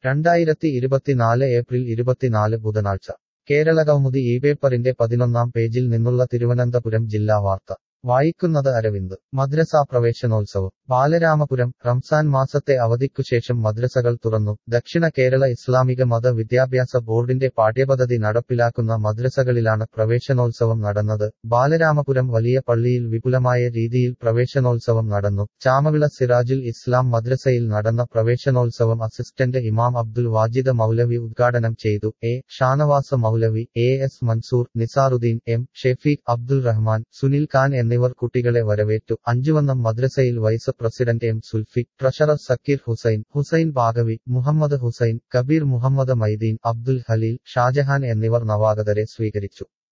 രണ്ടായിരത്തി ഇരുപത്തിനാല് ഏപ്രിൽ ഇരുപത്തിനാല് ബുധനാഴ്ച കേരള കൗമുദി ഈ പേപ്പറിന്റെ പതിനൊന്നാം പേജിൽ നിന്നുള്ള തിരുവനന്തപുരം ജില്ലാ വാർത്ത വായിക്കുന്നത് അരവിന്ദ് മദ്രസാ പ്രവേശനോത്സവം ബാലരാമപുരം റംസാൻ മാസത്തെ അവധിക്കുശേഷം മദ്രസകൾ തുറന്നു ദക്ഷിണ കേരള ഇസ്ലാമിക മത വിദ്യാഭ്യാസ ബോർഡിന്റെ പാഠ്യപദ്ധതി നടപ്പിലാക്കുന്ന മദ്രസകളിലാണ് പ്രവേശനോത്സവം നടന്നത് ബാലരാമപുരം വലിയ പള്ളിയിൽ വിപുലമായ രീതിയിൽ പ്രവേശനോത്സവം നടന്നു ചാമവിള സിറാജുൽ ഇസ്ലാം മദ്രസയിൽ നടന്ന പ്രവേശനോത്സവം അസിസ്റ്റന്റ് ഇമാം അബ്ദുൽ വാജിദ് മൗലവി ഉദ്ഘാടനം ചെയ്തു A Shanavas Maulavi A S Mansoor Nizaruddin M Shefeeq Abdul Rahman Sunil Khan എന്നിവർ കുട്ടികളെ വരവേറ്റു അഞ്ചുവന്നം മദ്രസയിൽ vice president M Sulfi treasurer Sakeer Hussain Hussain Baqavi Muhammad Hussain Kabeer Muhammad Maideen Abdul Haleel Shajahan എന്നിവർ നവാഗതരെ സ്വീകരിച്ചു